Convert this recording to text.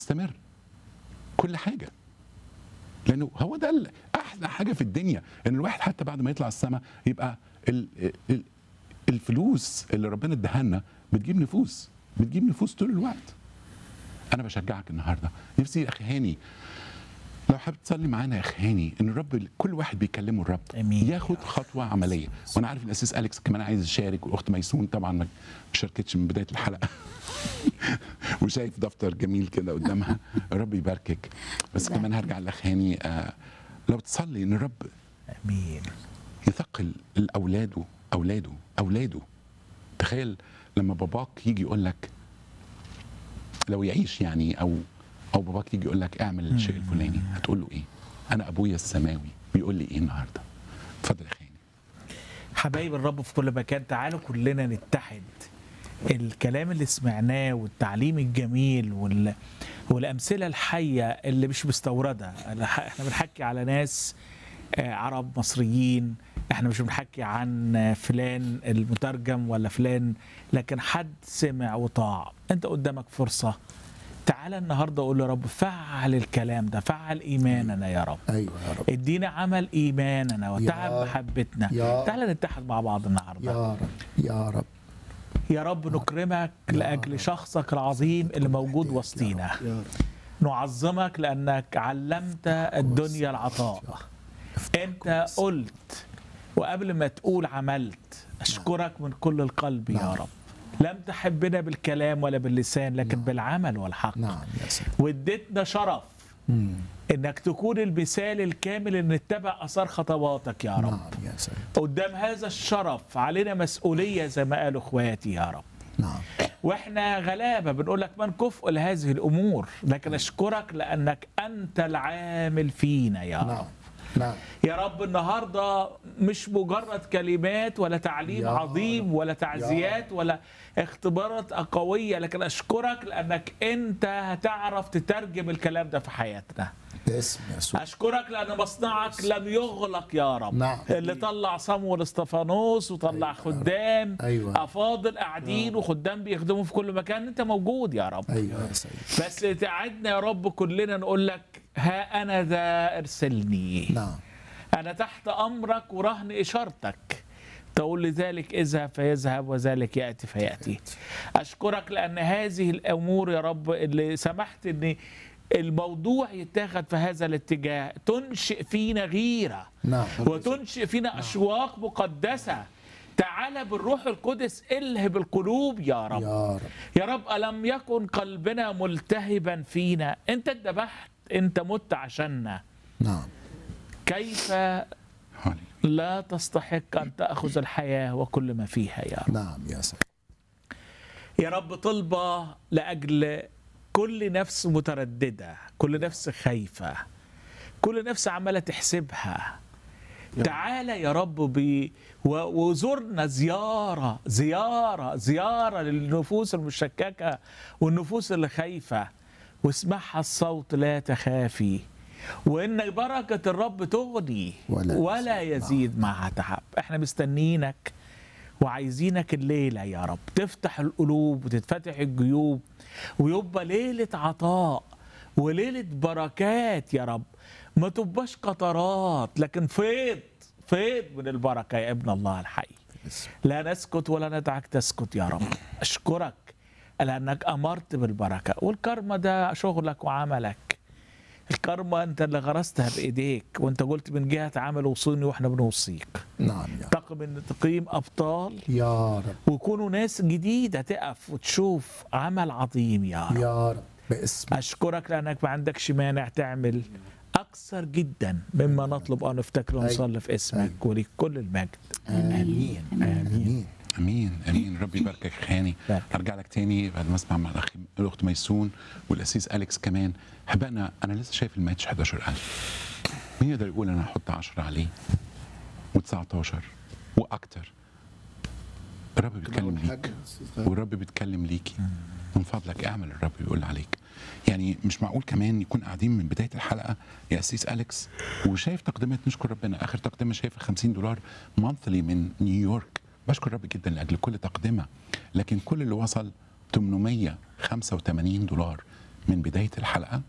استمر كل حاجه لانه هو ده ال- احلى حاجه في الدنيا ان الواحد حتى بعد ما يطلع السماء يبقى ال ال الفلوس اللي ربنا اداها لنا بتجيب نفوس بتجيب نفوس طول الوقت انا بشجعك النهارده نفسي يا اخي هاني لو حابب تصلي معانا يا اخي هاني ان الرب كل واحد بيكلمه الرب آمين. ياخد خطوه عمليه وانا عارف الاسيس اليكس كمان عايز يشارك والاخت ميسون طبعا ما شاركتش من بدايه الحلقه وشايف دفتر جميل كده قدامها الرب يباركك بس لا. كمان هرجع لاخ هاني آه لو تصلي ان الرب امين يثقل الاولاده اولاده اولاده تخيل لما باباك يجي يقول لك لو يعيش يعني او او باباك يجي يقول لك اعمل الشيء الفلاني هتقول له ايه انا ابويا السماوي بيقول لي ايه النهارده اتفضل يا خياني حبايب الرب في كل مكان تعالوا كلنا نتحد الكلام اللي سمعناه والتعليم الجميل وال... والامثله الحيه اللي مش مستورده الح- احنا بنحكي على ناس آه، عرب مصريين احنا مش بنحكي عن آه، فلان المترجم ولا فلان لكن حد سمع وطاع انت قدامك فرصه تعالى النهارده قول يا رب فعل الكلام ده فعل ايماننا يا رب ايوه يا رب ادينا عمل ايماننا وتعب يا- محبتنا يا- تعالى نتحد مع بعض النهارده يا رب يا رب يا رب نكرمك لاجل شخصك العظيم اللي موجود وسطينا يا رب نعظمك لانك علمت الدنيا العطاء انت قلت وقبل ما تقول عملت اشكرك من كل القلب يا نعم. رب لم تحبنا بالكلام ولا باللسان لكن بالعمل والحق نعم يا سيدي واديتنا شرف مم. انك تكون المثال الكامل ان نتبع اثار خطواتك يا رب نعم يا سيدي قدام هذا الشرف علينا مسؤولية زي ما قالوا اخواتي يا رب نعم واحنا غلابة بنقول لك من كفء لهذه الامور لكن اشكرك لانك انت العامل فينا يا نعم رب نعم يا رب النهارده مش مجرد كلمات ولا تعليم يا عظيم ولا تعزيات ولا اختبارات قويه لكن اشكرك لانك انت هتعرف تترجم الكلام ده في حياتنا باسم يسوع اشكرك لان مصنعك لم يغلق يا رب نعم. اللي طلع صموel استفانوس وطلع أيوة. خدام أيوة. افاضل قاعدين وخدام بيخدموا في كل مكان انت موجود يا رب ايوه يا سيدي بس تعدنا يا رب كلنا نقول لك ها انا ذا ارسلني نعم انا تحت امرك ورهن اشارتك تقول لذلك اذهب فيذهب وذلك ياتي فياتي اشكرك لان هذه الامور يا رب اللي سمحت ان الموضوع يتاخد في هذا الاتجاه تنشئ فينا غيره نعم وتنشئ فينا اشواق مقدسه تعالى بالروح القدس الهب القلوب يا رب يا رب يا رب ألم يكن قلبنا ملتهبا فينا أنت اتذبحت أنت مت عشاننا نعم كيف هالي. لا تستحق أن تأخذ الحياة وكل ما فيها يا رب نعم يا سيدي يا رب طلبة لأجل كل نفس مترددة كل نفس خايفة كل نفس عمالة تحسبها تعالى يا رب ب... و- وزورنا زيارة زيارة زيارة للنفوس المشككة والنفوس اللي خايفة واسمعها الصوت لا تخافي وإن بركة الرب تغني ولا ولا يزيد معها تعب احنا مستنيينك وعايزينك الليلة يا رب تفتح القلوب وتتفتح الجيوب ويبقى ليلة عطاء وليلة بركات يا رب ما تبقاش قطرات لكن فيض فيض من البركة يا ابن الله الحي باسم لا نسكت ولا ندعك تسكت يا رب أشكرك لأنك أمرت بالبركة والكرمة ده شغلك وعملك الكرمة أنت اللي غرستها بإيديك وأنت قلت من جهة عمل وصيني وإحنا بنوصيك نعم يا رب تقم ان تقيم ابطال يا رب ويكونوا ناس جديده تقف وتشوف عمل عظيم يا رب يا رب باسم اشكرك لانك ما عندكش مانع تعمل اكثر جدا مما نطلب ان نفتكر ونصلي في اسمك وليك كل المجد امين امين امين امين امين ربي يباركك يا خاني بارك. ارجع لك تاني بعد ما اسمع مع الاخ الاخت ميسون والاسيس اليكس كمان احبائنا انا لسه شايف الماتش 11000 مين يقدر يقول انا هحط 10 عليه و19 واكتر الرب بيتكلم ليك والرب بيتكلم ليكي من فضلك اعمل الرب بيقول عليك يعني مش معقول كمان يكون قاعدين من بدايه الحلقه يا اسيس اليكس وشايف تقدمات نشكر ربنا اخر تقدمه شايفه 50 دولار مانثلي من نيويورك بشكر رب جدا لاجل كل تقدمه لكن كل اللي وصل 885 دولار من بدايه الحلقه